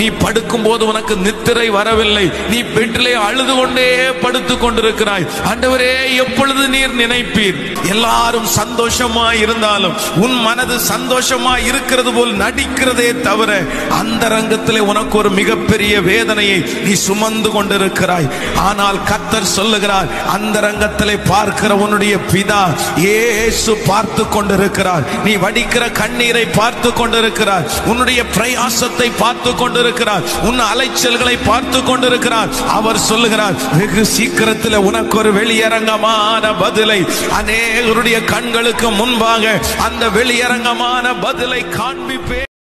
நீ படுக்கும் போது உனக்கு நித்திரை வரவில்லை நீ பெட்டிலே அழுது கொண்டே படுத்துக் கொண்டிருக்கிறாய் ஆண்டவரே எப்பொழுது நீர் நினைப்பீர் எல்லாரும் சந்தோஷமா இருந்தாலும் உன் மனது சந்தோஷமா இருக்கிறது போல் நடிக்கிறதே தவிர அந்த ரங்கத்திலே உனக்கு ஒரு மிகப்பெரிய வேதனையை நீ சுமந்து கொண்டிருக்கிறாய் ஆனால் கத்தர் சொல்லுகிறார் அந்த ரங்கத்திலே பார்க்கிற உன்னுடைய பிதா இயேசு பார்த்து கொண்டிருக்கிறார் நீ வடிக்கிற கண்ணீரை பார்த்து கொண்டிருக்கிறார் உன்னுடைய பிரயாசத்தை பார்த்து கொண்டிருக்கிறார் உன் அலைச்சல்களை பார்த்து கொண்டிருக்கிறார் அவர் சொல்லுகிறார் வெகு சீக்கிரத்தில் உனக்கு ஒரு வெளியரங்கமான பதிலை அநேகருடைய கண்களுக்கு முன்பாக அந்த வெளியரங்கமான பதிலை காண்பிப்பே